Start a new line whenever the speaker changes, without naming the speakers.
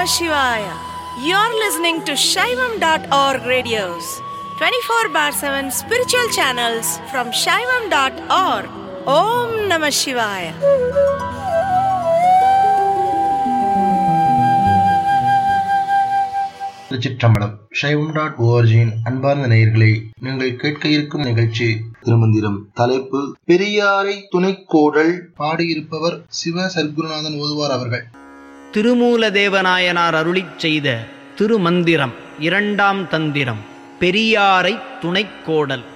Namah Shivaya. You're listening to Shaivam.org radios, 24 bar 7 spiritual channels from Shaivam.org. Om Namah Shivaya.
திருச்சிற்றம்பலம் சைவம் dot ஓஆர்ஜியின் அன்பார்ந்த நேயர்களே நீங்கள் கேட்க இருக்கும் நிகழ்ச்சி திருமந்திரம் தலைப்பு பெரியாரை துணைக்கோடல் பாடியிருப்பவர் சிவ சர்க்குருநாதன் ஓதுவார் அவர்கள்
திருமூலதேவநாயனார் அருளிச் செய்த திருமந்திரம் இரண்டாம் தந்திரம் பெரியாரை துணைக்கோடல்